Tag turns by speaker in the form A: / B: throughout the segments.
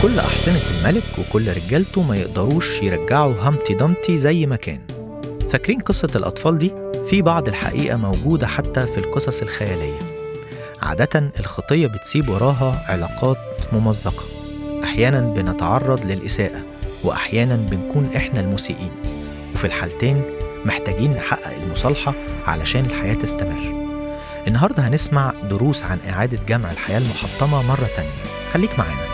A: كل أحصنة الملك وكل رجالته ما يقدروش يرجعوا همتي دمتي زي ما كان فاكرين قصة الأطفال دي؟ في بعض الحقيقة موجودة حتى في القصص الخيالية عادة الخطية بتسيب وراها علاقات ممزقة أحيانا بنتعرض للإساءة وأحيانا بنكون إحنا المسيئين وفي الحالتين محتاجين نحقق المصالحة علشان الحياة تستمر النهاردة هنسمع دروس عن إعادة جمع الحياة المحطمة مرة تانية خليك معانا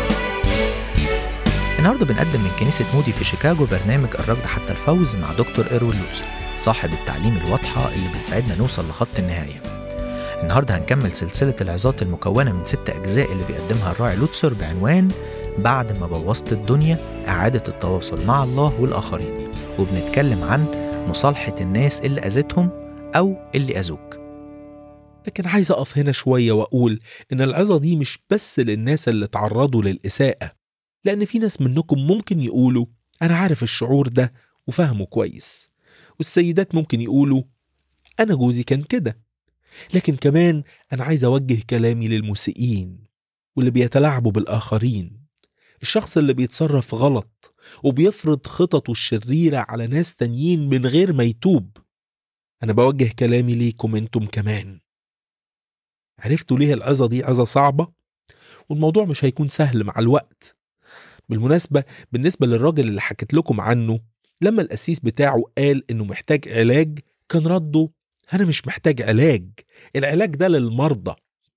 A: النهارده بنقدم من كنيسة مودي في شيكاغو برنامج الركض حتى الفوز مع دكتور إيروين لوتسر صاحب التعليم الواضحة اللي بتساعدنا نوصل لخط النهاية النهارده هنكمل سلسلة العظات المكونة من ست أجزاء اللي بيقدمها الراعي لوتسر بعنوان بعد ما بوظت الدنيا إعادة التواصل مع الله والآخرين وبنتكلم عن مصالحة الناس اللي أذتهم أو اللي أذوك
B: لكن عايز أقف هنا شوية وأقول إن العظة دي مش بس للناس اللي تعرضوا للإساءة لأن في ناس منكم ممكن يقولوا أنا عارف الشعور ده وفاهمه كويس والسيدات ممكن يقولوا أنا جوزي كان كده لكن كمان أنا عايز أوجه كلامي للمسيئين واللي بيتلاعبوا بالآخرين الشخص اللي بيتصرف غلط وبيفرض خططه الشريرة على ناس تانيين من غير ما يتوب أنا بوجه كلامي ليكم أنتم كمان عرفتوا ليه العظة دي عظة صعبة؟ والموضوع مش هيكون سهل مع الوقت بالمناسبة بالنسبة للراجل اللي حكيت لكم عنه لما القسيس بتاعه قال إنه محتاج علاج كان رده أنا مش محتاج علاج العلاج ده للمرضى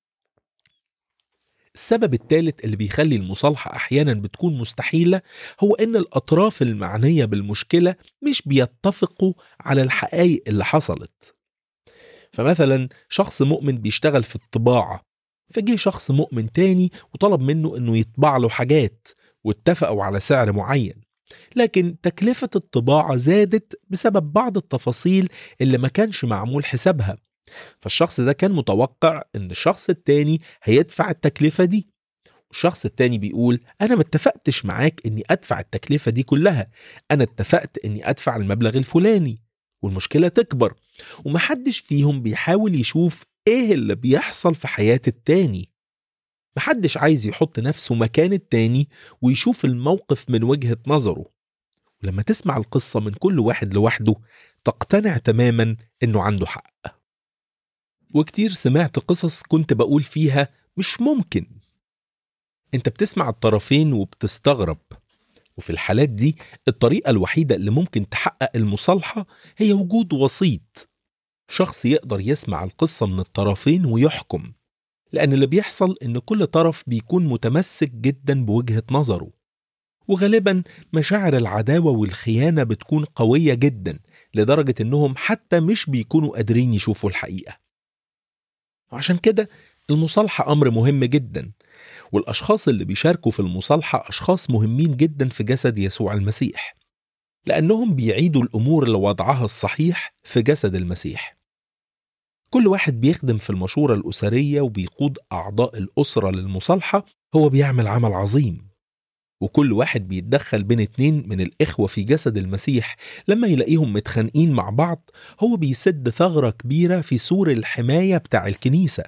B: السبب الثالث اللي بيخلي المصالحة أحيانا بتكون مستحيلة هو إن الأطراف المعنية بالمشكلة مش بيتفقوا على الحقائق اللي حصلت فمثلا شخص مؤمن بيشتغل في الطباعة فجه شخص مؤمن تاني وطلب منه إنه يطبع له حاجات واتفقوا على سعر معين لكن تكلفة الطباعة زادت بسبب بعض التفاصيل اللي ما كانش معمول حسابها فالشخص ده كان متوقع ان الشخص التاني هيدفع التكلفة دي الشخص التاني بيقول انا ما اتفقتش معاك اني ادفع التكلفة دي كلها انا اتفقت اني ادفع المبلغ الفلاني والمشكلة تكبر ومحدش فيهم بيحاول يشوف ايه اللي بيحصل في حياة التاني محدش عايز يحط نفسه مكان التاني ويشوف الموقف من وجهة نظره ولما تسمع القصة من كل واحد لوحده تقتنع تماما انه عنده حق وكتير سمعت قصص كنت بقول فيها مش ممكن انت بتسمع الطرفين وبتستغرب وفي الحالات دي الطريقة الوحيدة اللي ممكن تحقق المصالحة هي وجود وسيط شخص يقدر يسمع القصة من الطرفين ويحكم لأن اللي بيحصل إن كل طرف بيكون متمسك جدا بوجهة نظره وغالبا مشاعر العداوة والخيانة بتكون قوية جدا لدرجة إنهم حتى مش بيكونوا قادرين يشوفوا الحقيقة وعشان كده المصالحة أمر مهم جدا والأشخاص اللي بيشاركوا في المصالحة أشخاص مهمين جدا في جسد يسوع المسيح لأنهم بيعيدوا الأمور لوضعها الصحيح في جسد المسيح كل واحد بيخدم في المشورة الأسرية وبيقود أعضاء الأسرة للمصالحة هو بيعمل عمل عظيم وكل واحد بيتدخل بين اتنين من الإخوة في جسد المسيح لما يلاقيهم متخانقين مع بعض هو بيسد ثغرة كبيرة في سور الحماية بتاع الكنيسة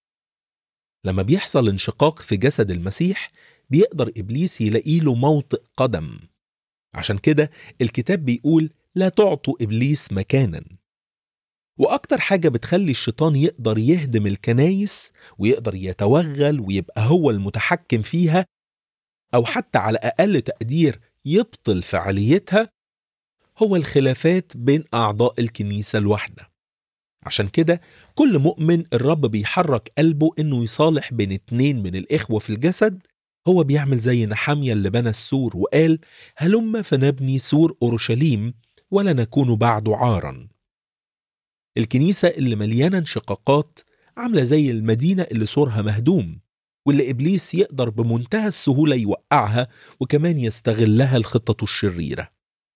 B: لما بيحصل انشقاق في جسد المسيح بيقدر إبليس يلاقي له موطئ قدم عشان كده الكتاب بيقول لا تعطوا إبليس مكانا وأكتر حاجة بتخلي الشيطان يقدر يهدم الكنايس ويقدر يتوغل ويبقى هو المتحكم فيها أو حتى على أقل تقدير يبطل فعاليتها هو الخلافات بين أعضاء الكنيسة الواحدة عشان كده كل مؤمن الرب بيحرك قلبه إنه يصالح بين اتنين من الإخوة في الجسد هو بيعمل زي نحامية اللي بنى السور وقال هلم فنبني سور أورشليم ولا نكون بعد عارا الكنيسة اللي مليانة انشقاقات عاملة زي المدينة اللي سورها مهدوم واللي إبليس يقدر بمنتهى السهولة يوقعها وكمان يستغلها الخطة الشريرة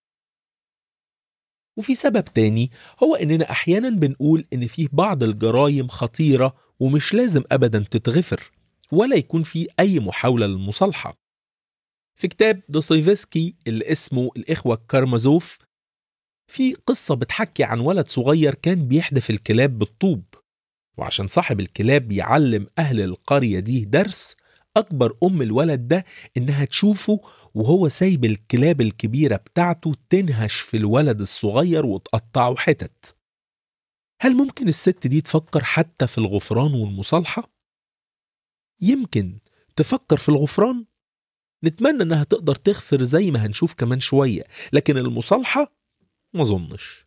B: وفي سبب تاني هو إننا أحيانا بنقول إن فيه بعض الجرائم خطيرة ومش لازم أبدا تتغفر ولا يكون فيه أي محاولة للمصالحة في كتاب دوستويفسكي اللي اسمه الإخوة كارمازوف في قصة بتحكي عن ولد صغير كان بيحدف الكلاب بالطوب وعشان صاحب الكلاب يعلم أهل القرية دي درس أكبر أم الولد ده إنها تشوفه وهو سايب الكلاب الكبيرة بتاعته تنهش في الولد الصغير وتقطعه حتت هل ممكن الست دي تفكر حتى في الغفران والمصالحة؟ يمكن تفكر في الغفران نتمنى انها تقدر تغفر زي ما هنشوف كمان شوية لكن المصالحة ما اظنش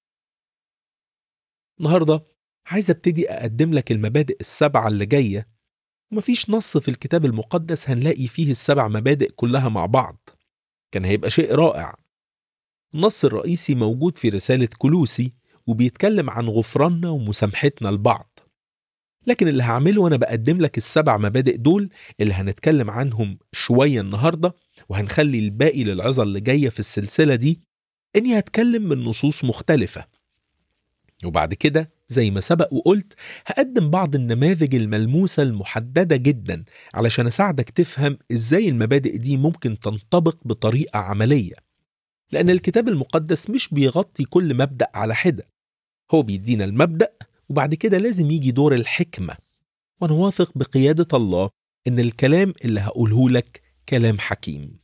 B: النهاردة عايز ابتدي اقدم لك المبادئ السبعة اللي جاية ومفيش نص في الكتاب المقدس هنلاقي فيه السبع مبادئ كلها مع بعض كان هيبقى شيء رائع النص الرئيسي موجود في رسالة كلوسي وبيتكلم عن غفراننا ومسامحتنا لبعض لكن اللي هعمله وانا بقدم لك السبع مبادئ دول اللي هنتكلم عنهم شوية النهاردة وهنخلي الباقي للعظة اللي جاية في السلسلة دي اني هتكلم من نصوص مختلفة وبعد كده زي ما سبق وقلت هقدم بعض النماذج الملموسة المحددة جدا علشان أساعدك تفهم إزاي المبادئ دي ممكن تنطبق بطريقة عملية لأن الكتاب المقدس مش بيغطي كل مبدأ على حدة هو بيدينا المبدأ وبعد كده لازم يجي دور الحكمة وأنا واثق بقيادة الله إن الكلام اللي هقوله لك كلام حكيم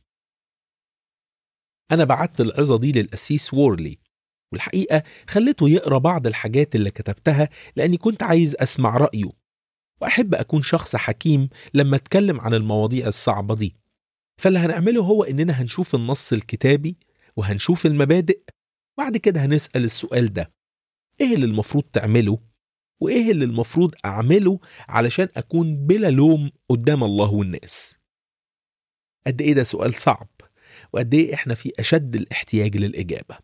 B: أنا بعت العظة دي للأسيس وورلي والحقيقة خليته يقرأ بعض الحاجات اللي كتبتها لأني كنت عايز أسمع رأيه وأحب أكون شخص حكيم لما أتكلم عن المواضيع الصعبة دي فاللي هنعمله هو إننا هنشوف النص الكتابي وهنشوف المبادئ بعد كده هنسأل السؤال ده إيه اللي المفروض تعمله وإيه اللي المفروض أعمله علشان أكون بلا لوم قدام الله والناس قد إيه ده سؤال صعب وقد إيه إحنا في أشد الاحتياج للإجابة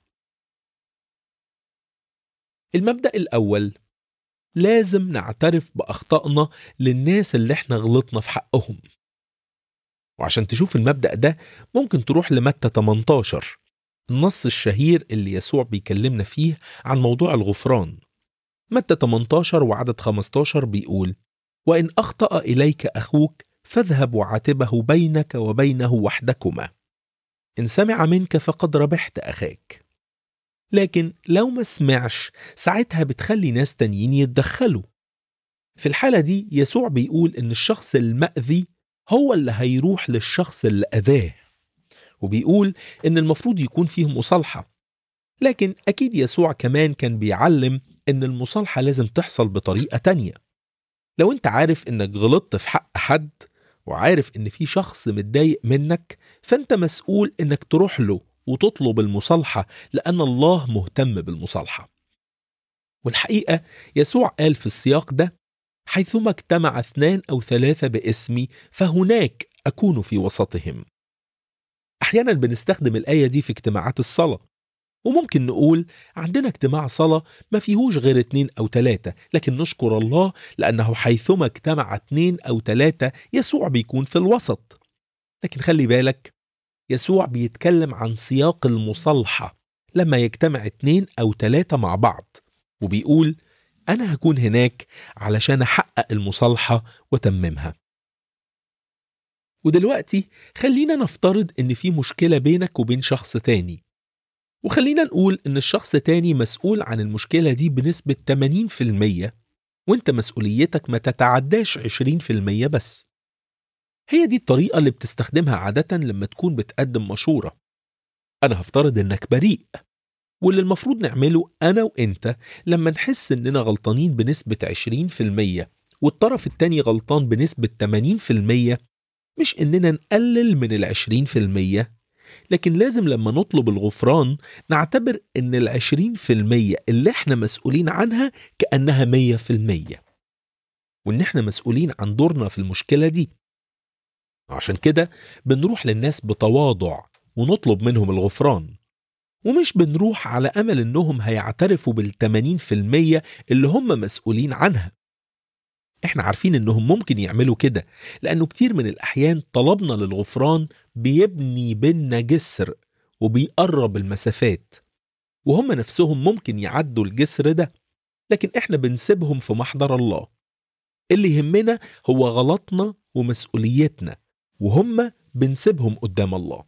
B: المبدأ الأول لازم نعترف بأخطائنا للناس اللي احنا غلطنا في حقهم وعشان تشوف المبدأ ده ممكن تروح لمتى 18 النص الشهير اللي يسوع بيكلمنا فيه عن موضوع الغفران متى 18 وعدد 15 بيقول وإن أخطأ إليك أخوك فاذهب وعاتبه بينك وبينه وحدكما إن سمع منك فقد ربحت أخاك لكن لو ما سمعش ساعتها بتخلي ناس تانيين يتدخلوا في الحالة دي يسوع بيقول إن الشخص المأذي هو اللي هيروح للشخص اللي أذاه وبيقول إن المفروض يكون فيه مصالحة لكن أكيد يسوع كمان كان بيعلم إن المصالحة لازم تحصل بطريقة تانية لو أنت عارف إنك غلطت في حق حد وعارف إن في شخص متضايق منك فأنت مسؤول إنك تروح له وتطلب المصالحة لأن الله مهتم بالمصالحة والحقيقة يسوع قال في السياق ده حيثما اجتمع اثنان أو ثلاثة باسمي فهناك أكون في وسطهم أحيانا بنستخدم الآية دي في اجتماعات الصلاة وممكن نقول عندنا اجتماع صلاة ما فيهوش غير اتنين أو تلاتة لكن نشكر الله لأنه حيثما اجتمع اتنين أو تلاتة يسوع بيكون في الوسط لكن خلي بالك يسوع بيتكلم عن سياق المصالحة لما يجتمع اتنين أو تلاتة مع بعض وبيقول أنا هكون هناك علشان أحقق المصالحة وتممها ودلوقتي خلينا نفترض إن في مشكلة بينك وبين شخص تاني وخلينا نقول إن الشخص تاني مسؤول عن المشكلة دي بنسبة 80% وإنت مسؤوليتك ما تتعداش 20% بس هي دي الطريقة اللي بتستخدمها عادة لما تكون بتقدم مشورة أنا هفترض إنك بريء واللي المفروض نعمله أنا وإنت لما نحس إننا غلطانين بنسبة 20% والطرف التاني غلطان بنسبة 80% مش إننا نقلل من ال 20% لكن لازم لما نطلب الغفران نعتبر إن ال 20% اللي إحنا مسؤولين عنها كأنها 100% وإن إحنا مسؤولين عن دورنا في المشكلة دي عشان كده بنروح للناس بتواضع ونطلب منهم الغفران ومش بنروح على أمل إنهم هيعترفوا بالتمانين في المية اللي هم مسؤولين عنها إحنا عارفين إنهم ممكن يعملوا كده لأنه كتير من الأحيان طلبنا للغفران بيبني بينا جسر وبيقرب المسافات وهم نفسهم ممكن يعدوا الجسر ده لكن إحنا بنسيبهم في محضر الله اللي يهمنا هو غلطنا ومسؤوليتنا وهم بنسيبهم قدام الله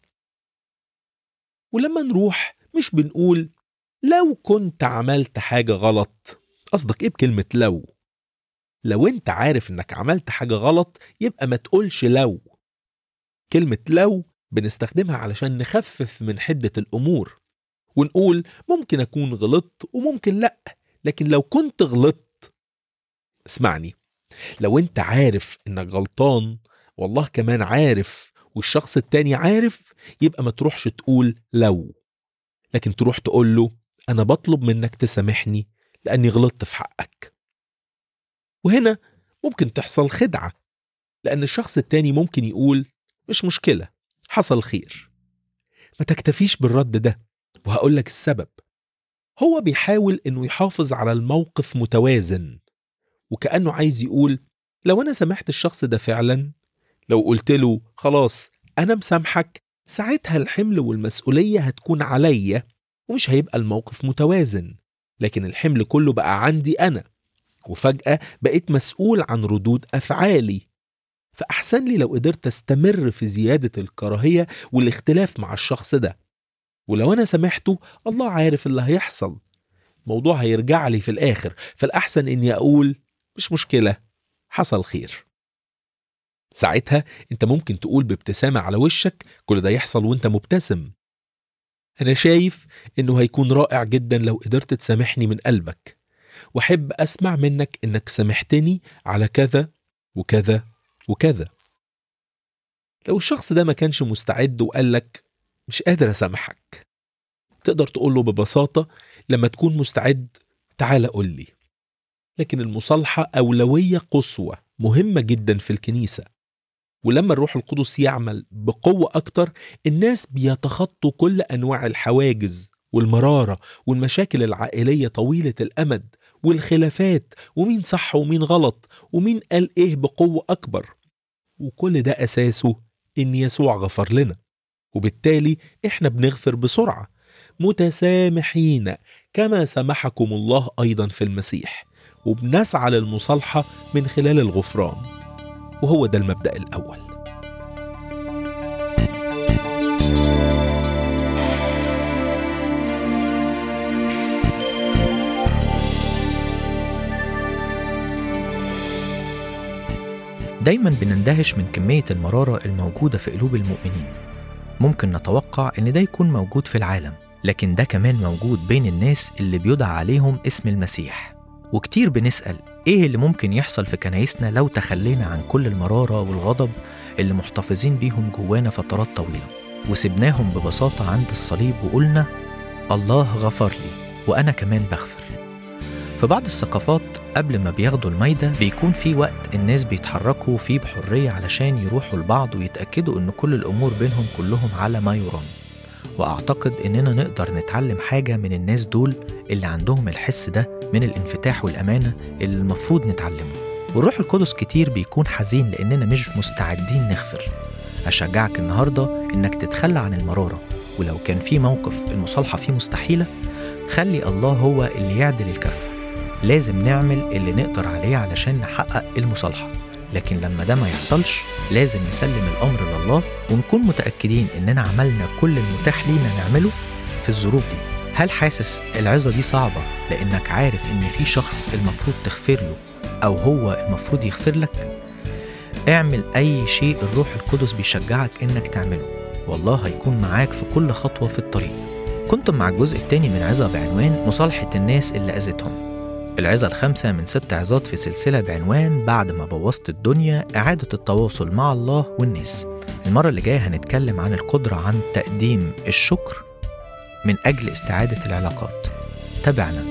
B: ولما نروح مش بنقول لو كنت عملت حاجة غلط قصدك ايه بكلمة لو لو انت عارف انك عملت حاجة غلط يبقى ما تقولش لو كلمة لو بنستخدمها علشان نخفف من حدة الأمور ونقول ممكن أكون غلطت وممكن لأ لكن لو كنت غلطت اسمعني لو انت عارف انك غلطان والله كمان عارف والشخص التاني عارف يبقى ما تروحش تقول لو لكن تروح تقول له أنا بطلب منك تسامحني لأني غلطت في حقك وهنا ممكن تحصل خدعة لأن الشخص التاني ممكن يقول مش مشكلة حصل خير ما تكتفيش بالرد ده وهقولك السبب هو بيحاول انه يحافظ على الموقف متوازن وكأنه عايز يقول لو أنا سامحت الشخص ده فعلا لو قلت له خلاص أنا مسامحك ساعتها الحمل والمسؤولية هتكون عليا ومش هيبقى الموقف متوازن لكن الحمل كله بقى عندي أنا وفجأة بقيت مسؤول عن ردود أفعالي فأحسن لي لو قدرت أستمر في زيادة الكراهية والاختلاف مع الشخص ده ولو أنا سامحته الله عارف اللي هيحصل الموضوع هيرجع لي في الآخر فالأحسن إني أقول مش مشكلة حصل خير ساعتها انت ممكن تقول بابتسامة على وشك كل ده يحصل وانت مبتسم أنا شايف إنه هيكون رائع جدا لو قدرت تسامحني من قلبك وأحب أسمع منك إنك سامحتني على كذا وكذا وكذا لو الشخص ده ما كانش مستعد وقال لك مش قادر أسامحك تقدر تقول له ببساطة لما تكون مستعد تعال قول لي لكن المصالحة أولوية قصوى مهمة جدا في الكنيسة ولما الروح القدس يعمل بقوة أكتر الناس بيتخطوا كل أنواع الحواجز والمرارة والمشاكل العائلية طويلة الأمد والخلافات ومين صح ومين غلط ومين قال إيه بقوة أكبر وكل ده أساسه إن يسوع غفر لنا وبالتالي إحنا بنغفر بسرعة متسامحين كما سمحكم الله أيضا في المسيح وبنسعى للمصالحة من خلال الغفران وهو ده المبدأ الأول
A: دايما بنندهش من كمية المرارة الموجودة في قلوب المؤمنين ممكن نتوقع إن ده يكون موجود في العالم لكن ده كمان موجود بين الناس اللي بيدعى عليهم اسم المسيح وكتير بنسأل إيه اللي ممكن يحصل في كنايسنا لو تخلينا عن كل المرارة والغضب اللي محتفظين بيهم جوانا فترات طويلة وسبناهم ببساطة عند الصليب وقلنا الله غفر لي وأنا كمان بغفر في بعض الثقافات قبل ما بياخدوا المايدة بيكون في وقت الناس بيتحركوا فيه بحرية علشان يروحوا لبعض ويتأكدوا إن كل الأمور بينهم كلهم على ما يرام وأعتقد إننا نقدر نتعلم حاجة من الناس دول اللي عندهم الحس ده من الانفتاح والأمانة اللي المفروض نتعلمه والروح القدس كتير بيكون حزين لأننا مش مستعدين نغفر أشجعك النهاردة إنك تتخلى عن المرارة ولو كان في موقف المصالحة فيه مستحيلة خلي الله هو اللي يعدل الكفة لازم نعمل اللي نقدر عليه علشان نحقق المصالحة لكن لما ده ما يحصلش لازم نسلم الأمر لله ونكون متأكدين إننا عملنا كل المتاح لينا نعمله في الظروف دي هل حاسس العظة دي صعبة لأنك عارف إن في شخص المفروض تغفر له أو هو المفروض يغفر لك؟ اعمل أي شيء الروح القدس بيشجعك إنك تعمله والله هيكون معاك في كل خطوة في الطريق كنتم مع الجزء الثاني من عظة بعنوان مصالحة الناس اللي أذتهم العظة الخامسة من ست عظات في سلسلة بعنوان بعد ما بوظت الدنيا إعادة التواصل مع الله والناس المرة اللي جاية هنتكلم عن القدرة عن تقديم الشكر من أجل استعادة العلاقات تابعنا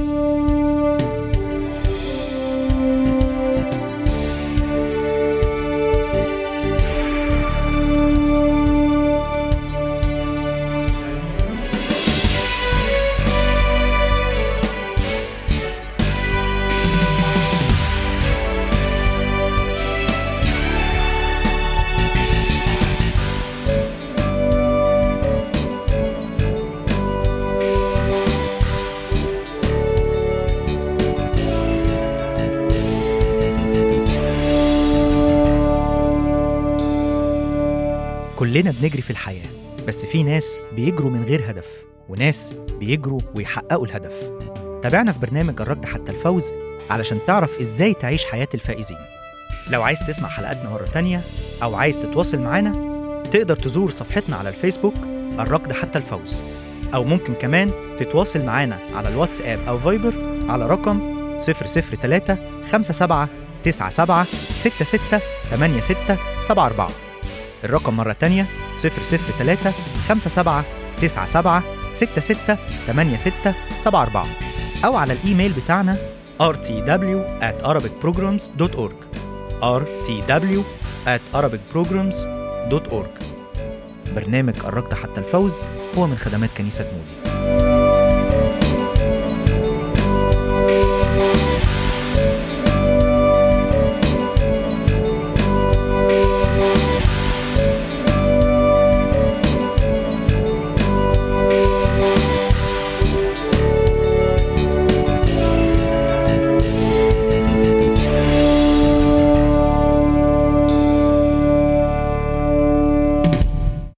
C: كلنا بنجري في الحياة بس في ناس بيجروا من غير هدف وناس بيجروا ويحققوا الهدف تابعنا في برنامج الركض حتى الفوز علشان تعرف إزاي تعيش حياة الفائزين لو عايز تسمع حلقاتنا مرة تانية أو عايز تتواصل معانا تقدر تزور صفحتنا على الفيسبوك الركض حتى الفوز أو ممكن كمان تتواصل معانا على الواتساب أو فايبر على رقم 003 57 97 66 86 74 الرقم مرة تانية 003 57 97 66 86 74 أو على الإيميل بتاعنا rtw at arabicprograms.org rtw at arabicprograms.org برنامج قربت حتى الفوز هو من خدمات كنيسة مودي